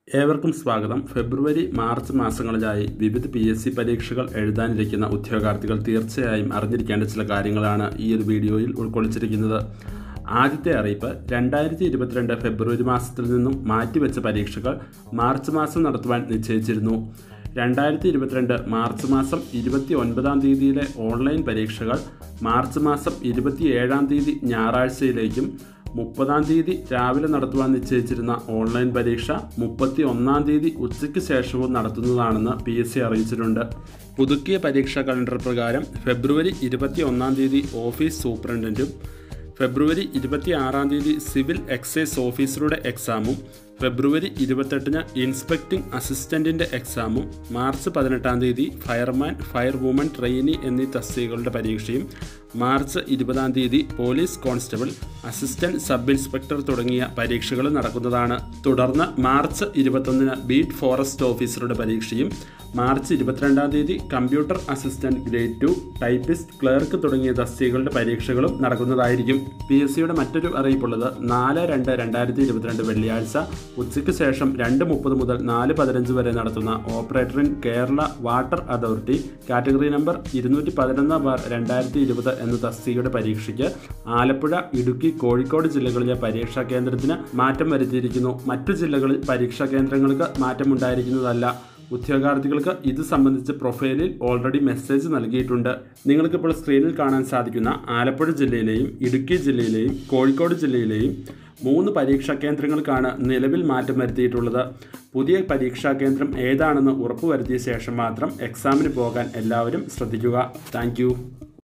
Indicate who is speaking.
Speaker 1: ഏവർക്കും സ്വാഗതം ഫെബ്രുവരി മാർച്ച് മാസങ്ങളിലായി വിവിധ പി എസ് സി പരീക്ഷകൾ എഴുതാനിരിക്കുന്ന ഉദ്യോഗാർത്ഥികൾ തീർച്ചയായും അറിഞ്ഞിരിക്കേണ്ട ചില കാര്യങ്ങളാണ് ഈ ഒരു വീഡിയോയിൽ ഉൾക്കൊള്ളിച്ചിരിക്കുന്നത് ആദ്യത്തെ അറിയിപ്പ് രണ്ടായിരത്തി ഇരുപത്തിരണ്ട് ഫെബ്രുവരി മാസത്തിൽ നിന്നും മാറ്റിവെച്ച പരീക്ഷകൾ മാർച്ച് മാസം നടത്തുവാൻ നിശ്ചയിച്ചിരുന്നു രണ്ടായിരത്തി ഇരുപത്തിരണ്ട് മാർച്ച് മാസം ഇരുപത്തി ഒൻപതാം തീയതിയിലെ ഓൺലൈൻ പരീക്ഷകൾ മാർച്ച് മാസം ഇരുപത്തിയേഴാം തീയതി ഞായറാഴ്ചയിലേക്കും മുപ്പതാം തീയതി രാവിലെ നടത്തുവാൻ നിശ്ചയിച്ചിരുന്ന ഓൺലൈൻ പരീക്ഷ മുപ്പത്തി ഒന്നാം തീയതി ഉച്ചയ്ക്ക് ശേഷവും നടത്തുന്നതാണെന്ന് പി എസ് സി അറിയിച്ചിട്ടുണ്ട് പുതുക്കിയ പരീക്ഷാ കലണ്ടർ പ്രകാരം ഫെബ്രുവരി ഇരുപത്തി ഒന്നാം തീയതി ഓഫീസ് സൂപ്രണ്ടൻറ്റും ഫെബ്രുവരി ഇരുപത്തി ആറാം തീയതി സിവിൽ എക്സൈസ് ഓഫീസറുടെ എക്സാമും ഫെബ്രുവരി ഇരുപത്തെട്ടിന് ഇൻസ്പെക്ടിംഗ് അസിസ്റ്റന്റിന്റെ എക്സാമും മാർച്ച് പതിനെട്ടാം തീയതി ഫയർമാൻ ഫയർ വുമൺ ട്രെയിനി എന്നീ തസ്തികകളുടെ പരീക്ഷയും മാർച്ച് ഇരുപതാം തീയതി police constable assistant sub inspector തുടങ്ങിയ പരീക്ഷകൾ നടക്കുന്നതാണ് തുടർന്ന് മാർച്ച് ഇരുപത്തൊന്നിന് ബീറ്റ് ഫോറസ്റ്റ് ഓഫീസറുടെ പരീക്ഷയും മാർച്ച് ഇരുപത്തിരണ്ടാം തീയതി computer assistant grade two typist clerk തുടങ്ങിയ തസ്തികകളുടെ പരീക്ഷകളും നടക്കുന്നതായിരിക്കും പി എസ് സിയുടെ മറ്റൊരു അറിയിപ്പുള്ളത് നാല് രണ്ട് രണ്ടായിരത്തി ഇരുപത്തിരണ്ട് വെള്ളിയാഴ്ച ഉച്ചയ്ക്ക് ശേഷം രണ്ട് മുപ്പത് മുതൽ നാല് പതിനഞ്ച് വരെ നടത്തുന്ന operator in Kerala water authority category number ഇരുന്നൂറ്റി പതിനൊന്ന് ബാർ രണ്ടായിരത്തി ഇരുപത് എന്ന തസ്തികയുടെ പരീക്ഷയ്ക്ക് ആലപ്പുഴ ഇടുക്കി കോഴിക്കോട് ജില്ലകളിലെ പരീക്ഷാ കേന്ദ്രത്തിന് മാറ്റം വരുത്തിയിരിക്കുന്നു മറ്റു ജില്ലകളിൽ പരീക്ഷാ കേന്ദ്രങ്ങൾക്ക് മാറ്റമുണ്ടായിരിക്കുന്നതല്ല ഉദ്യോഗാർത്ഥികൾക്ക് ഇത് സംബന്ധിച്ച് പ്രൊഫൈലിൽ ഓൾറെഡി മെസ്സേജ് നൽകിയിട്ടുണ്ട് നിങ്ങൾക്കിപ്പോൾ സ്ക്രീനിൽ കാണാൻ സാധിക്കുന്ന ആലപ്പുഴ ജില്ലയിലെയും ഇടുക്കി ജില്ലയിലെയും കോഴിക്കോട് ജില്ലയിലെയും മൂന്ന് പരീക്ഷാ കേന്ദ്രങ്ങൾക്കാണ് നിലവിൽ മാറ്റം വരുത്തിയിട്ടുള്ളത് പുതിയ പരീക്ഷാ കേന്ദ്രം ഏതാണെന്ന് ഉറപ്പുവരുത്തിയ ശേഷം മാത്രം എക്സാമിന് പോകാൻ എല്ലാവരും ശ്രദ്ധിക്കുക താങ്ക്